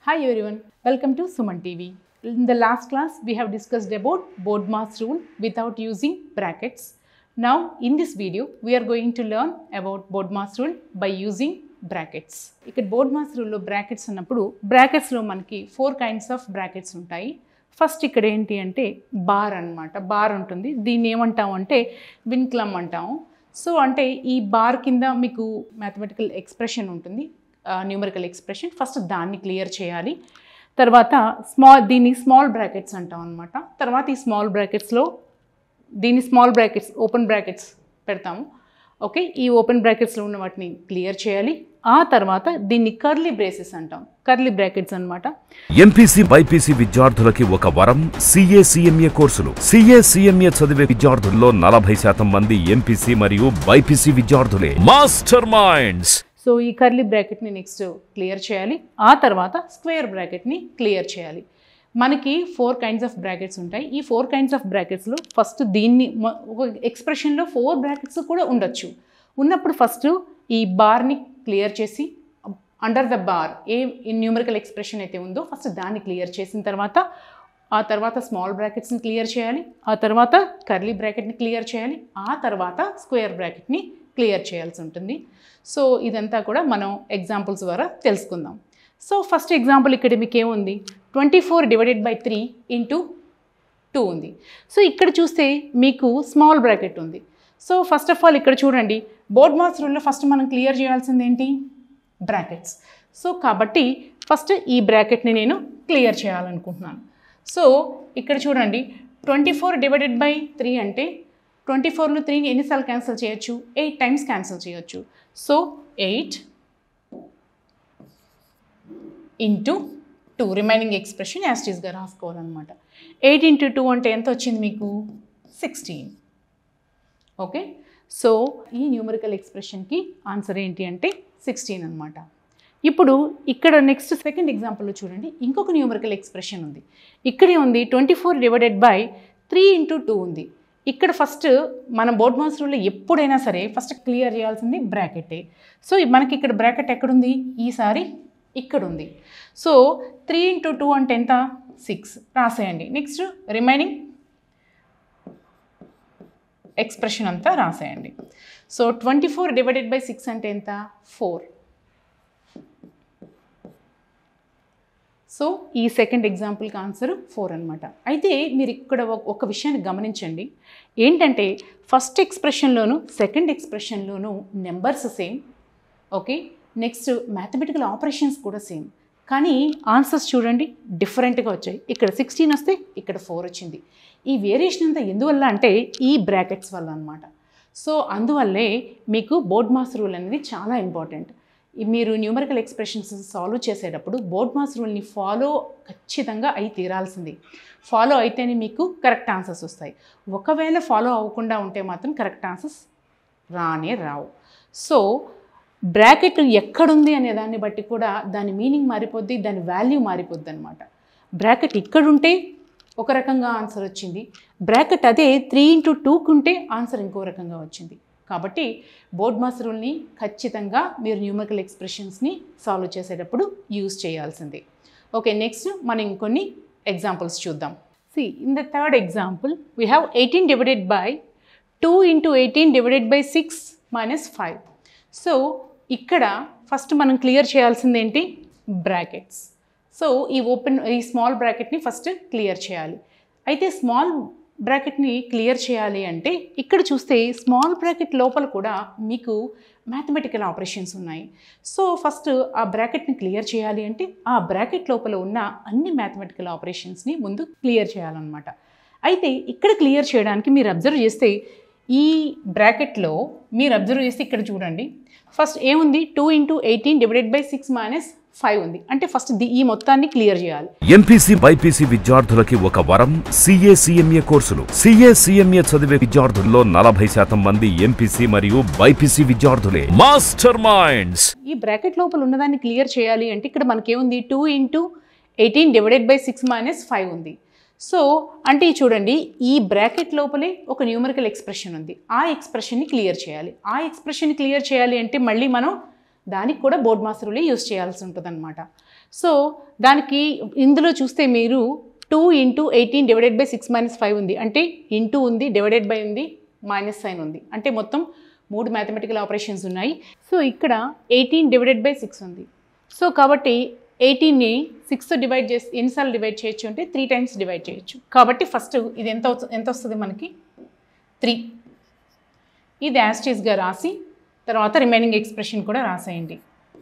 Hi everyone, welcome to Suman TV. In the last class, we have discussed about BODMAS rule without using brackets. Now, in this video, we are going to learn about BODMAS rule by using brackets. ఇక్కడ బోర్డ్మాస్ రూల్లో brackets ఉన్నప్పుడు బ్రాకెట్స్లో మనకి four kinds of brackets ఉంటాయి first ఇక్కడ ఏంటి అంటే bar అన్నమాట bar ఉంటుంది దీన్ని ఏమంటాం అంటే విన్క్లమ్ అంటాము సో అంటే ఈ బార్ కింద మీకు మ్యాథమెటికల్ ఎక్స్ప్రెషన్ ఉంటుంది న్యూమరికల్ ఎక్స్ప్రెషన్ ఫస్ట్ దాన్ని క్లియర్ చేయాలి తర్వాత స్మాల్ దీన్ని స్మాల్ బ్రాకెట్స్ అంటాం అనమాట తర్వాత ఈ స్మాల్ బ్రాకెట్స్లో దీన్ని స్మాల్ బ్రాకెట్స్ ఓపెన్ బ్రాకెట్స్ పెడతాము ఓకే ఈ ఓపెన్ బ్రాకెట్స్లో ఉన్న వాటిని క్లియర్ చేయాలి ఆ తర్వాత దీన్ని కర్లీ బ్రేసెస్ అంటాం కర్లీ బ్రాకెట్స్ అన్నమాట ఎంపీసీ బైపీసీ విద్యార్థులకి ఒక వరం సిఏ సిఎంఏ కోర్సులు సిఏ సిఎంఏ చదివే విద్యార్థుల్లో నలభై శాతం మంది ఎంపీసీ మరియు బైపీసీ విద్యార్థులే మాస్టర్ మైండ్స్ సో ఈ కర్లీ బ్రాకెట్ని నెక్స్ట్ క్లియర్ చేయాలి ఆ తర్వాత స్క్వేర్ బ్రాకెట్ని క్లియర్ చేయాలి మనకి ఫోర్ కైండ్స్ ఆఫ్ బ్రాకెట్స్ ఉంటాయి ఈ ఫోర్ కైండ్స్ ఆఫ్ బ్రాకెట్స్లో ఫస్ట్ దీన్ని మ- ఒక ఎక్స్ప్రెషన్లో ఫోర్ బ్రాకెట్స్ కూడా ఉండొచ్చు ఉన్నప్పుడు ఫస్ట్ ఈ బార్ని క్లియర్ చేసి అండర్ ద బార్ ఏ న్యూమరికల్ ఎక్స్ప్రెషన్ అయితే ఉందో ఫస్ట్ దాన్ని క్లియర్ చేసిన తర్వాత ఆ తర్వాత స్మాల్ బ్రాకెట్స్ని క్లియర్ చేయాలి ఆ తర్వాత కర్లీ బ్రాకెట్ని క్లియర్ చేయాలి ఆ తర్వాత స్క్వేర్ బ్రాకెట్ని క్లియర్ చేయాల్సి ఉంటుంది సో ఇదంతా కూడా మనం ఎగ్జాంపుల్స్ ద్వారా తెలుసుకుందాం సో ఫస్ట్ ఎగ్జాంపుల్ ఇక్కడ మీకు ఏముంది twenty four divided by three into two ఉంది సో ఇక్కడ చూస్తే మీకు స్మాల్ బ్రాకెట్ ఉంది సో ఫస్ట్ ఆఫ్ ఆల్ ఇక్కడ చూడండి బోర్డ్ మార్క్స్ రూల్లో ఫస్ట్ మనం క్లియర్ చేయాల్సింది ఏంటి బ్రాకెట్స్ సో కాబట్టి ఫస్ట్ ఈ బ్రాకెట్ని నేను క్లియర్ చేయాలనుకుంటున్నాను సో ఇక్కడ చూడండి twenty four divided by three అంటే ట్వంటీ ఫోర్లో త్రీని ఎన్నిసార్లు క్యాన్సిల్ చేయొచ్చు ఎయిట్ టైమ్స్ క్యాన్సిల్ చేయొచ్చు so eight into two remaining expression యాస్టీస్గా రాసుకోవాలన్నమాట ఎయిట్ ఇంటూ టూ అంటే ఎంత వచ్చింది మీకు సిక్స్టీన్ ఓకే సో ఈ న్యూమరికల్ ఎక్స్ప్రెషన్కి ఆన్సర్ ఏంటి అంటే సిక్స్టీన్ అనమాట ఇప్పుడు ఇక్కడ నెక్స్ట్ సెకండ్ ఎగ్జాంపుల్లో చూడండి ఇంకొక న్యూమరికల్ ఎక్స్ప్రెషన్ ఉంది ఇక్కడే ఉంది twenty four divided by three into two ఉంది ఇక్కడ ఫస్ట్ మన బోర్డ్ మాస్ రూల్లో ఎప్పుడైనా సరే ఫస్ట్ క్లియర్ చేయాల్సింది బ్రాకెటే సో మనకి ఇక్కడ బ్రాకెట్ ఎక్కడుంది ఈసారి ఇక్కడ ఉంది సో త్రీ ఇంటూ టూ అంటే ఎంత సిక్స్ రాసేయండి నెక్స్ట్ రిమైనింగ్ ఎక్స్ప్రెషన్ అంతా రాసేయండి so twenty four divided by six అంటే ఎంత ఫోర్ సో ఈ సెకండ్ ఎగ్జాంపుల్కి ఆన్సర్ ఫోర్ అనమాట అయితే మీరు ఇక్కడ ఒక- ఒక విషయాన్ని గమనించండి ఏంటంటే ఫస్ట్ ఎక్స్ప్రెషన్లోను సెకండ్ ఎక్స్ప్రెషన్లోను numbers same okay next mathematical operations కూడా సేమ్ కానీ ఆన్సర్స్ చూడండి డిఫరెంట్గా వచ్చాయి ఇక్కడ సిక్స్టీన్ వస్తే ఇక్కడ ఫోర్ వచ్చింది ఈ వేరియేషన్ అంతా ఎందువల్ల అంటే ఈ బ్రాకెట్స్ వల్ల అనమాట సో అందువల్లే మీకు బోర్డ్ మాస్ రూల్ అనేది చాలా ఇంపార్టెంట్ ఈ మీరు న్యూమరికల్ ఎక్స్ప్రెషన్స్ సాల్వ్ చేసేటప్పుడు బోర్డ్ మాస్ రూల్ని ఫాలో ఖచ్చితంగా అయి తీరాల్సింది ఫాలో అయితేనే మీకు కరెక్ట్ ఆన్సర్స్ వస్తాయి ఒకవేళ ఫాలో అవ్వకుండా ఉంటే మాత్రం కరెక్ట్ ఆన్సర్స్ రానే రావు సో బ్రాకెట్ ఎక్కడుంది అనే దాన్ని బట్టి కూడా దాని మీనింగ్ మారిపోద్ది దాని వాల్యూ మారిపోద్ది అనమాట బ్రాకెట్ ఇక్కడుంటే ఒక రకంగా ఆన్సర్ వచ్చింది బ్రాకెట్ అదే త్రీ ఇంటూ టూకి ఉంటే ఆన్సర్ ఇంకో రకంగా వచ్చింది కాబట్టి బోర్డ్ మాస్ రూల్ని ఖచ్చితంగా మీరు న్యూమరికల్ ఎక్స్ప్రెషన్స్ని సాల్వ్ చేసేటప్పుడు యూజ్ చేయాల్సిందే ఓకే నెక్స్ట్ మనం ఇంకొన్ని ఎగ్జాంపుల్స్ చూద్దాం see in the third example we have eighteen divided by two into eighteen divided by six minus five so ఇక్కడ ఫస్ట్ మనం క్లియర్ చేయాల్సింది ఏంటి బ్రాకెట్స్ సో ఈ ఓపెన్ ఈ స్మాల్ బ్రాకెట్ని ఫస్ట్ క్లియర్ చేయాలి అయితే స్మాల్ బ్రాకెట్ని క్లియర్ చేయాలి అంటే ఇక్కడ చూస్తే స్మాల్ బ్రాకెట్ లోపల కూడా మీకు మ్యాథమెటికల్ ఆపరేషన్స్ ఉన్నాయి సో ఫస్ట్ ఆ బ్రాకెట్ని క్లియర్ చేయాలి అంటే ఆ బ్రాకెట్ లోపల ఉన్న అన్ని మ్యాథమెటికల్ ఆపరేషన్స్ని ముందు క్లియర్ చేయాలన్నమాట అయితే ఇక్కడ క్లియర్ చేయడానికి మీరు అబ్జర్వ్ చేస్తే ఈ బ్రాకెట్లో మీరు అబ్జర్వ్ చేస్తే ఇక్కడ చూడండి ఫస్ట్ ఏముంది two into eighteen divided by six minus five ఉంది అంటే ఫస్ట్ ది ఈ మొత్తాన్ని క్లియర్ చేయాలి ఎంపీసీ బైపీసీ విద్యార్థులకి ఒక వరం సిఏ సిఎంఏ కోర్సులు సిఏ సిఎంఏ చదివే విద్యార్థుల్లో నలభై శాతం మంది ఎంపీసీ మరియు బైపీసీ విద్యార్థులే మాస్టర్ మైండ్స్ ఈ బ్రాకెట్ లోపల ఉన్నదాన్ని క్లియర్ చేయాలి అంటే ఇక్కడ మనకేముంది two into eighteen divided by six minus five ఉంది సో అంటే ఈ చూడండి ఈ బ్రాకెట్ లోపలే ఒక న్యూమరికల్ ఎక్స్ప్రెషన్ ఉంది ఆ ఎక్స్ప్రెషన్ని క్లియర్ చేయాలి ఆ ఎక్స్ప్రెషన్ని క్లియర్ చేయాలి అంటే మళ్ళీ మనం దానికి కూడా బోర్డ్ మాస్ రూలే యూస్ చేయాల్సి ఉంటుంది సో దానికి ఇందులో చూస్తే మీరు two into eighteen divided by six minus five ఉంది అంటే ఇంటూ ఉంది డివైడెడ్ బై ఉంది మైనస్ సైన్ ఉంది అంటే మొత్తం మూడు మ్యాథమెటికల్ ఆపరేషన్స్ ఉన్నాయి సో ఇక్కడ ఎయిటీన్ డివైడెడ్ బై సిక్స్ ఉంది సో కాబట్టి ఎయిటీన్ని సిక్స్తో డివైడ్ చేసి ఎన్నిసార్లు డివైడ్ చేయొచ్చు అంటే త్రీ టైమ్స్ డివైడ్ చేయొచ్చు కాబట్టి ఫస్ట్ ఇది ఎంత అవుతు- ఎంత వస్తుంది మనకి త్రీ ఇది యాస్టీస్గా రాసి తర్వాత రిమైనింగ్ ఎక్స్ప్రెషన్ కూడా రాసేయండి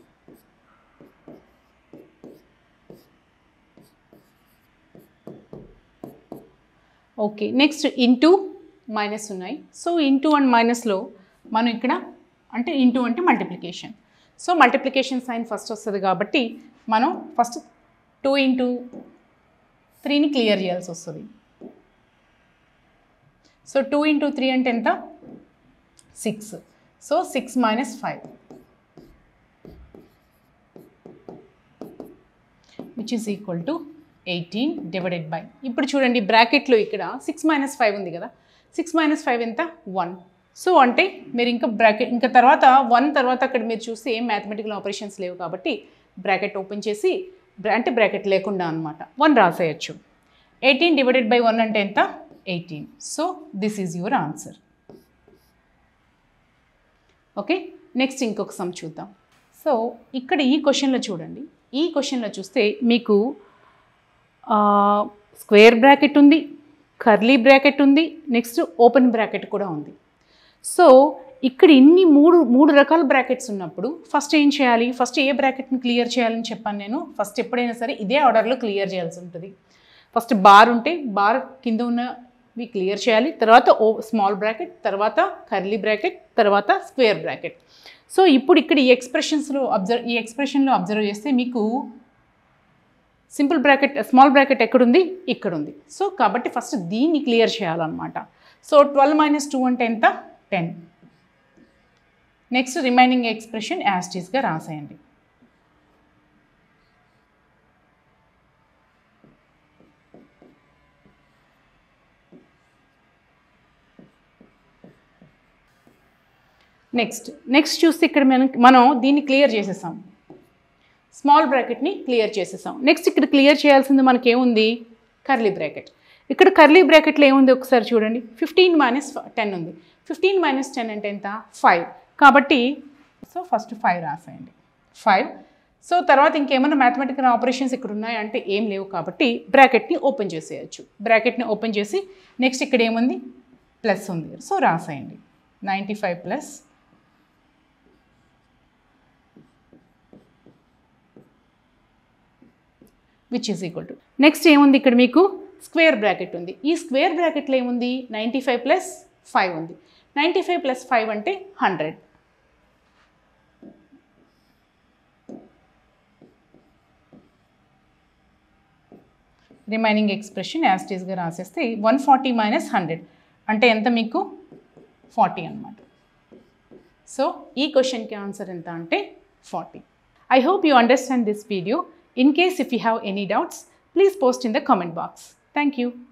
ఓకే నెక్స్ట్ ఇంటూ మైనస్ ఉన్నాయి సో ఇంటూ అండ్ మైనస్లో మనం ఇక్కడ అంటే ఇంటూ అంటే multiplication so multiplication sign first వస్తుంది కాబట్టి మనం ఫస్ట్ టూ ఇంటూ త్రీని క్లియర్ చేయాల్సి వస్తుంది సో టూ ఇంటూ త్రీ అంటే ఎంత six so six minus five which is equal to eighteen divided by ఇప్పుడు చూడండి బ్రాకెట్లో ఇక్కడ సిక్స్ మైనస్ ఫైవ్ ఉంది కదా సిక్స్ మైనస్ ఫైవ్ ఎంత వన్ సో అంటే మీరు ఇంకా బ్రాకెట్ ఇంకా తర్వాత వన్ తర్వాత అక్కడ మీరు చూస్తే ఏం మ్యాథమెటికల్ ఆపరేషన్స్ లేవు కాబట్టి బ్రాకెట్ ఓపెన్ చేసి బ్రా- అంటే బ్రాకెట్ లేకుండా అనమాట వన్ రాసేయచ్చు ఎయిటీన్ డివైడెడ్ బై వన్ అంటే ఎంత eighteen so this is your answer okay next ఇంకొక సమ్ చూద్దాం సో ఇక్కడ ఈ క్వశ్చన్లో చూడండి ఈ క్వశ్చన్లో చూస్తే మీకు స్క్వేర్ బ్రాకెట్ ఉంది కర్లీ బ్రాకెట్ ఉంది నెక్స్ట్ ఓపెన్ బ్రాకెట్ కూడా ఉంది సో ఇక్కడ ఇన్ని మూడు మూడు రకాల బ్రాకెట్స్ ఉన్నప్పుడు ఫస్ట్ ఏం చేయాలి ఫస్ట్ ఏ బ్రాకెట్ని క్లియర్ చేయాలని చెప్పాను నేను ఫస్ట్ ఎప్పుడైనా సరే ఇదే ఆర్డర్లో క్లియర్ చేయాల్సి ఉంటుంది ఫస్ట్ బార్ ఉంటే బార్ కింద ఉన్నవి క్లియర్ చేయాలి తర్వాత ఓ స్మాల్ బ్రాకెట్ తర్వాత కర్లీ బ్రాకెట్ తర్వాత స్క్వేర్ బ్రాకెట్ సో ఇప్పుడు ఇక్కడ ఈ ఎక్స్ప్రెషన్స్లో అబ్జర్వ్ ఈ ఎక్స్ప్రెషన్లో అబ్జర్వ్ చేస్తే మీకు సింపుల్ బ్రాకెట్ స్మాల్ బ్రాకెట్ ఎక్కడుంది ఇక్కడ ఉంది సో కాబట్టి ఫస్ట్ దీన్ని క్లియర్ చేయాలన్నమాట సో ట్వెల్వ్ మైనస్ టూ అంటే ఎంత టెన్ నెక్స్ట్ రిమైనింగ్ ఎక్స్ప్రెషన్ యాస్టీస్గా రాసేయండి నెక్స్ట్ నెక్స్ట్ చూస్తే ఇక్కడ మనం మనం దీన్ని క్లియర్ చేసేసాం స్మాల్ బ్రాకెట్ని క్లియర్ చేసేసాం నెక్స్ట్ ఇక్కడ క్లియర్ చేయాల్సింది మనకేముంది కర్లీ బ్రాకెట్ ఇక్కడ కర్లీ బ్రాకెట్లో ఏముంది ఒకసారి చూడండి ఫిఫ్టీన్ మైనస్ టెన్ ఉంది ఫిఫ్టీన్ మైనస్ టెన్ అంటే ఎంత ఫైవ్ కాబట్టి సో ఫస్ట్ ఫైవ్ రాసేయండి ఫైవ్ సో తర్వాత ఇంకేమైనా మ్యాథమెటికల్ ఆపరేషన్స్ ఇక్కడ ఉన్నాయంటే ఏం లేవు కాబట్టి బ్రాకెట్ని ఓపెన్ చేసేయచ్చు బ్రాకెట్ని ఓపెన్ చేసి నెక్స్ట్ ఇక్కడ ఏముంది ప్లస్ ఉంది సో రాసేయండి ninety five plus which is equal to next ఏముంది ఇక్కడ మీకు స్క్వేర్ బ్రాకెట్ ఉంది ఈ స్క్వేర్ బ్రాకెట్లో ఏముంది నైంటీ ఫైవ్ ప్లస్ ఫైవ్ ఉంది నైంటీ ఫైవ్ ప్లస్ ఫైవ్ అంటే హండ్రెడ్ రిమైనింగ్ ఎక్స్ప్రెషన్ యాస్టీస్గా రాసేస్తే వన్ ఫార్టీ మైనస్ హండ్రెడ్ అంటే ఎంత మీకు ఫార్టీ అనమాట సో ఈ క్వశ్చన్కి ఆన్సర్ ఎంత అంటే forty I hope you understand this video. In case if you have any doubts, please post in the comment box. Thank you.